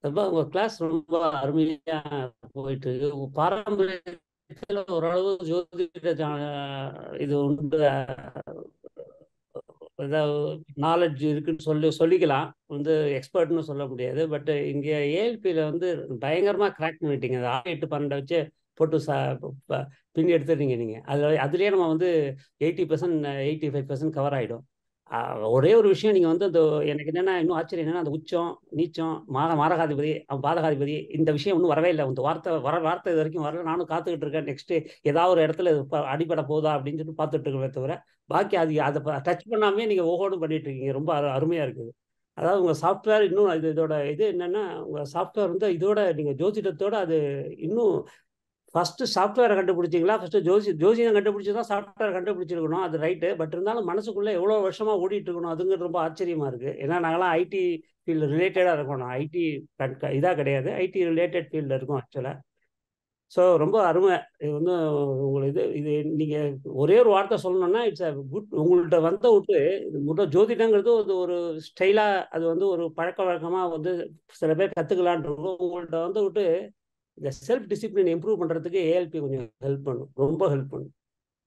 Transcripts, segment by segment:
ரொம்ப உங்க கிளாஸ் ரொம்ப அருமையா போயிட்டு இருக்கு. உங்க பாரம்பரியத்துல ஓரளவு ஜோதிட ஜா- இது உண்டு ஏதாவது நாலேஜ் இருக்குன்னு சொல்லி சொல்லிக்கலாம் வந்து எக்ஸ்பர்ட்னு சொல்ல முடியாது பட் இங்க ஏஎல்பியில் வந்து பயங்கரமா கிராக் பண்ணிட்டீங்க அது ஆறு எட்டு பன்னெண்டை வச்சு போட்டு சா ப- பின் எடுத்துறீங்க நீங்க அதுல அதுலயே நம்ம வந்து eighty percent eighty five percent cover ஆயிடும் ஆஹ் ஒரே ஒரு விஷயம் நீங்க வந்து அந்த எனக்கு என்னன்னா இன்னும் ஆச்சரியம் என்னன்னா அந்த உச்சம் நீச்சம் மாக மாரகாதிபதி அவன் பாதகாதிபதி இந்த விஷயம் இன்னும் வரவே இல்லை இந்த வார்த்தை வர வார்த்தை இது வரைக்கும் வரல நானும் காத்துக்கிட்டு இருக்கேன் நெக்ஸ்ட் ஏதாவது ஒரு இடத்துல இது ப- அடிபட போதா அப்படின்னு சொல்லிட்டு பார்த்துட்டு இருக்கவே தவிர பாக்கி அது அதை டச் பண்ணாமே நீங்க ஓஹோடு பண்ணிட்டு இருக்கீங்க ரொம்ப அரு- அருமையா இருக்குது அதாவது உங்க சாஃப்ட்வேர் இன்னும் இது இதோட இது என்னன்னா உங்க சாஃப்ட்வேர் வந்து இதோட நீங்க ஜோதிடத்தோட அது இன்னும் ஃபர்ஸ்ட் சாஃப்ட்வேரை கண்டுபிடிச்சிங்களா ஃபர்ஸ்ட் ஜோசி ஜோசியம் கண்டுபிடிச்சி தான் சாஃப்ட்வேர் கண்டுபிடிச்சிருக்கணும் அது ரைட்டு பட் இருந்தாலும் மனசுக்குள்ள எவ்வளோ வருஷமா ஓடிட்டு இருக்கணும் அதுங்கிறது ரொம்ப ஆச்சரியமா இருக்கு ஏன்னா நாங்களாம் ஐடி ஃபீல்டு ரிலேட்டடாக இருக்கணும் ஐடி இதாக கிடையாது ஐடி ரிலேட்டட் ஃபீல்டில் இருக்கோம் ஆக்சுவலாக ஸோ ரொம்ப அருமை இது வந்து உங்களுக்கு இது இது நீங்கள் ஒரே ஒரு வார்த்தை சொல்லணும்னா இட்ஸ் அ குட் உங்கள்கிட்ட வந்த விட்டு இது முதல் ஜோதிடங்கிறது அது ஒரு ஸ்டைலாக அது வந்து ஒரு பழக்க வழக்கமாக வந்து சில பேர் கற்றுக்கலான் இருக்கும் உங்கள்கிட்ட வந்து விட்டு இந்த செல்ஃப் டிசிப்ளின் இம்ப்ரூவ் பண்ணுறதுக்கு ஏஎல்பி கொஞ்சம் ஹெல்ப் பண்ணும் ரொம்ப ஹெல்ப் பண்ணும்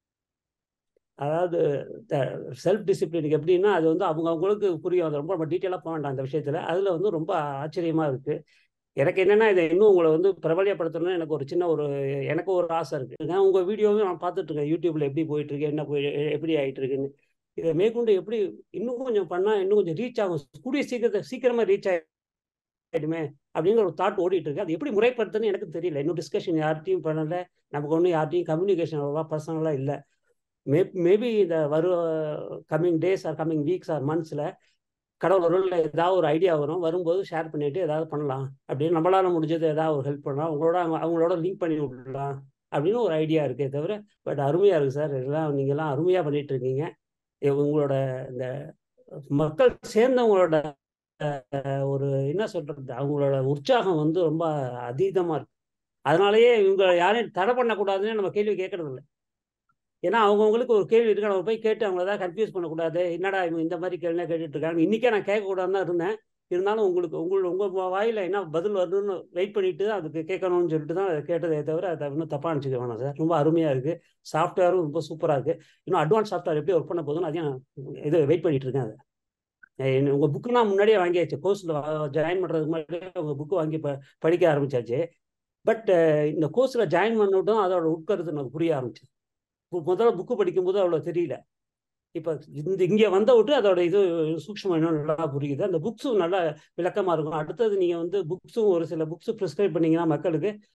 அதாவது செல்ஃப் டிசிப்ளினுக்கு எப்படின்னா அது வந்து அவங்க அவங்களுக்கு புரியும் அது ரொம்ப நம்ம டீட்டெயிலாக போக வேண்டாம் அந்த விஷயத்தில் அதில் வந்து ரொம்ப ஆச்சரியமாக இருக்குது எனக்கு என்னென்னா இதை இன்னும் உங்களை வந்து பிரபலியப்படுத்தணும்னு எனக்கு ஒரு சின்ன ஒரு எனக்கு ஒரு ஆசை இருக்குது நான் உங்கள் வீடியோவும் நான் பார்த்துட்டு இருக்கேன் யூடியூப்பில் எப்படி போயிட்டு இருக்கு என்ன போய் எப்படி ஆகிட்டு இருக்குன்னு இதை மேற்கொண்டு எப்படி இன்னும் கொஞ்சம் பண்ணால் இன்னும் கொஞ்சம் ரீச் ஆகும் கூடிய சீக்கிரத்தை சீக்கிரமாக ரீச் ஆகிடுமே அப்படிங்கிற ஒரு தாட் ஓடிட்டு இருக்கு அது எப்படி முறைப்படுத்துன்னு எனக்கு தெரியல இன்னும் டிஸ்கஷன் யார்ட்டையும் பண்ணல நமக்கு ஒன்றும் யார்ட்டையும் கம்யூனிகேஷன் அவ்வளோவா பர்சனலாக இல்லை மே மேபி இந்த வரும் coming days or coming weeks or மந்த்ஸில் கடவுள் அருளில் ஏதாவது ஒரு ஐடியா வரும் வரும்போது ஷேர் பண்ணிட்டு ஏதாவது பண்ணலாம் அப்படின்னு நம்மளால முடிஞ்சது ஏதாவது ஒரு ஹெல்ப் பண்ணலாம் உங்களோட அவங்க- அவங்களோட லிங்க் பண்ணி விடலாம் அப்படின்னு ஒரு ஐடியா இருக்கே தவிர பட் அருமையாக இருக்குது சார் இதெல்லாம் நீங்கள்லாம் அருமையாக பண்ணிட்டு இருக்கீங்க இது உங்களோட இந்த மக்கள் சேர்ந்தவங்களோட அஹ், ஒரு என்ன சொல்றது அவங்களோட உற்சாகம் வந்து ரொம்ப அதீதமாக இருக்கு அதனாலயே இவங்க யாரையும் தடை பண்ணக்கூடாதுன்னு நம்ம கேள்வி கேட்கறது இல்லை ஏன்னா அவங்கவுங்களுக்கு ஒரு கேள்வி இருக்கு நம்ம போய் கேட்டு அவங்கள தான் கன்ஃபியூஸ் பண்ணக்கூடாது என்னடா இவங்க இந்த மாதிரி கேள்வி கேட்டுட்டு இருக்காங்க இன்னைக்கே நான் கேட்கக்கூடாதுன்னு தான் இருந்தேன் இருந்தாலும் உங்களுக்கு உங்கள் உங்கள் வாயில என்ன பதில் வருதுன்னு வெயிட் பண்ணிட்டு அதுக்கு கேட்கணும்னு சொல்லிட்டு தான் அதை கேட்டதே தவிர அதை இன்னும் தப்பாக நினச்சிக்க வேணாம் சார் ரொம்ப அருமையாக இருக்குது சாஃப்ட்வேரும் ரொம்ப சூப்பராக இருக்குது இன்னும் அட்வான்ஸ் சாஃப்ட்வேர் எப்படி ஒர்க் பண்ண போதுன்னு அதையும் இது வெயிட் பண்ணிட்டு இருக்கேன் அதை அஹ் உங்க புக்கு நான் முன்னாடியே வாங்கியாச்சு கோர்ஸில் ஜாயின் பண்ணுறதுக்கு முன்னாடியே உங்கள் புக்கு வாங்கி ப படிக்க ஆரம்பிச்சாச்சு பட் இந்த கோர்ஸில் ஜாயின் பண்ணட்டும் அதோட உட்கருத்து எனக்கு புரிய ஆரம்பிச்சு இப்போ முதல்ல புக்கு படிக்கும்போது அவ்வளோ தெரியல இப்போ இந்த இங்கே வந்த விட்டு அதோட இது சூக்ஷ்மம் இன்னும் நல்லா புரியுது அந்த புக்ஸும் நல்லா விளக்கமாக இருக்கும் அடுத்தது நீங்கள் வந்து புக்ஸும் ஒரு சில புக்ஸு ப்ரிஸ்கிரைப் பண்ணீங்கன்னா மக்களுக்கு